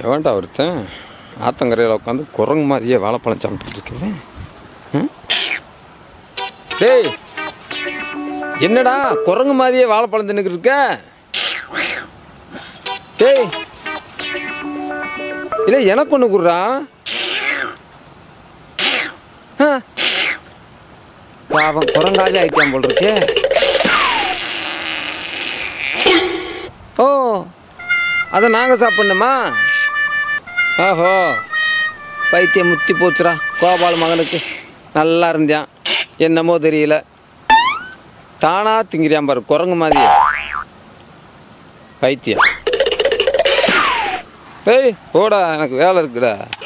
எவன்டா ஒருத்தன் ஆத்தங்கரையில் உட்காந்து குரங்கு மாதிரியே வாழைப்பழம் சாப்பிட்டுட்டு இருக்கேன் ம்? டேய் என்னடா குரங்கு மாதிரியே வாழைப்பழம் தின்னுக்கிட்டு இருக்க டேய் இல்லை எனக்கு ஒன்று குடுறா ஆ. பாவம் குரங்காவே ஆயிட்டான் போல் இருக்கே ஓ அதை நாங்கள் சாப்பிடணுமா ஓஹோ பைத்தியம் முத்தி போச்சுடா கோபால் மகனுக்கு நல்லா இருந்தான் என்னமோ தெரியல தானா திங்கிறியான் பாரு குரங்கு மாதிரியே பைத்தியம் ஏய் போடா எனக்கு வேலை இருக்குடா